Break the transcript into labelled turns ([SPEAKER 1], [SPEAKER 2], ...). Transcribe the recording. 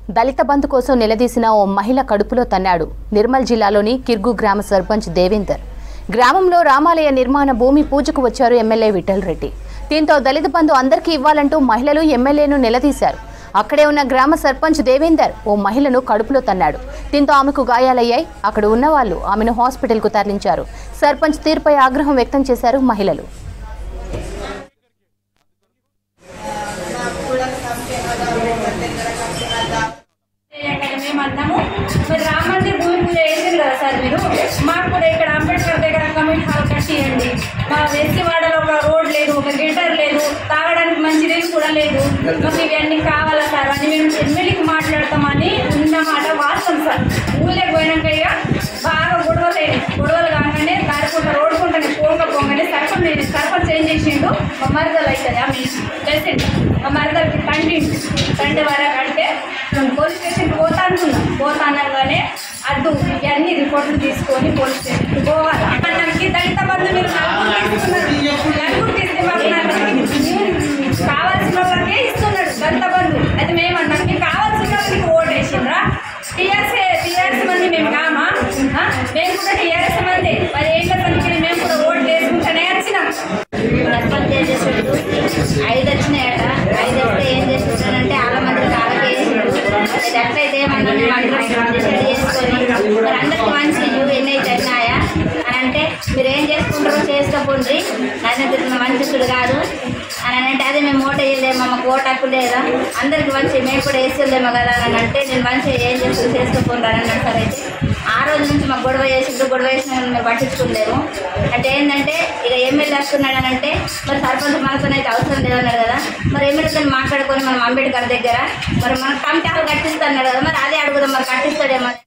[SPEAKER 1] దళిత బంధు కోసం నిలదీసిన ఓ మహిళ కడుపులో తన్నాడు నిర్మల్ జిల్లాలోని కిర్గు గ్రామ సర్పంచ్ దేవేందర్ గ్రామంలో రామాలయ నిర్మాణ భూమి పూజకు వచ్చారు ఎమ్మెల్యే విఠల్ రెడ్డి దీంతో దళిత బంధు అందరికీ ఇవ్వాలంటూ మహిళలు ఎమ్మెల్యేను నిలదీశారు అక్కడే ఉన్న గ్రామ సర్పంచ్ దేవేందర్ ఓ మహిళను కడుపులో తన్నాడు దీంతో ఆమెకు గాయాలయ్యాయి అక్కడ ఉన్న వాళ్ళు ఆమెను హాస్పిటల్కు తరలించారు సర్పంచ్ తీరుపై ఆగ్రహం వ్యక్తం చేశారు మహిళలు
[SPEAKER 2] ఇక్కడ మేము అన్నాము మీరు రామ మందిర్ భూమి పూజ చేసింది కదా సార్ మీరు మాకు కూడా ఇక్కడ అంబేద్కర్ దగ్గర కమ్యూనిటీ హాల్ కట్టియండి మా వెస్టి వాడలో ఒక రోడ్ లేదు ఒక గిటర్ లేదు తాగడానికి మంచి నీళ్ళు కూడా లేదు మాకు ఇవన్నీ కావాలా సార్ అని మేము ఎమ్మెల్యేకి మాట్లాడతామని ఉన్నమాట వాస్తవం సార్ ఊళ్ళోకి పోయినాక ఇక బాగా గొడవలు అయినాయి గొడవలు కాగానే దారికుంట రోడ్డు కుంటనే పోక పోగానే సర్పంచ్ సర్పంచ్ ఏం చేసిండు మా మరదలు అవుతుంది ఆమె తెలిసింది మా మరదలకి తండ్రి తండ్రి వరకు అంటే పోలీస్ స్టేషన్కి పోతా అనుకున్నాం పోతా అనగానే అడ్డు ఇవన్నీ రిపోర్ట్లు తీసుకొని పోలీస్ స్టేషన్కి పోవాలి మనకి దళిత బంధు మీరు నలుగురు తీసుకున్నారు నలుగురు తీసుకున్నారు కావాల్సిన వాళ్ళకే ఇస్తున్నాడు దళిత బంధు అయితే మేము అన్నాం మీకు కావాల్సిన వాళ్ళకి ఓటు వేసిండ్రా టీఆర్ఎస్ టీఆర్ఎస్ మంది మేము కామా ఆ? మేము కూడా టీఆర్ఎస్ మంది మరి ఏళ్ళ సంఖ్యని మేము కూడా ఓటు వేసుకుంటూనే వచ్చినాం
[SPEAKER 3] సర్పంచ్ చేసేసాడు ఐదు వచ్చినాయట ఐదు వస్తే ఏం చేస్తున్నాడంటే ఆల మంది కాళ్ళకి వేసిండు ఇది అట్లయితే ఏమన్నా మేము అందరం డిసైడ్ చేసుకొని మరి అందరికి మంచి ఇల్లు ఎన్ని అయితే అయినాయా అని అంటే మీరు ఏం చేసుకుంటారో చేసుకోండి నన్ను తిరిగిన మంచిసుడు కాదు అని అంటే అదే మేము ఓట వేయలేమో మాకు ఓటు హక్కు లేదా అందరికి మంచి మేము కూడా వేసేలేమో కదా అని అంటే నేను మంచిగా ఏం చేస్తూ చేసుకోకుండా అని అన్నాడు సార్ అయితే ఆ రోజు నుంచి మాకు గొడవ చేసిండు గొడవ చేసిన మేము పట్టించుకోలేము అంటే ఏంటంటే ఇక ఎమ్మెల్యే వస్తున్నాడు అని అంటే మరి సర్పంచ్ మనతో అయితే అవసరం లేదన్నాడు కదా మరి ఎమ్మెల్యేతో మాట్లాడుకొని మనం అంబేద్కర్ దగ్గర మరి మనకు కమిటీ కట్టిస్తాడు కదా మరి అదే అడుగుదాం మరి కట్టిస్తాడేమో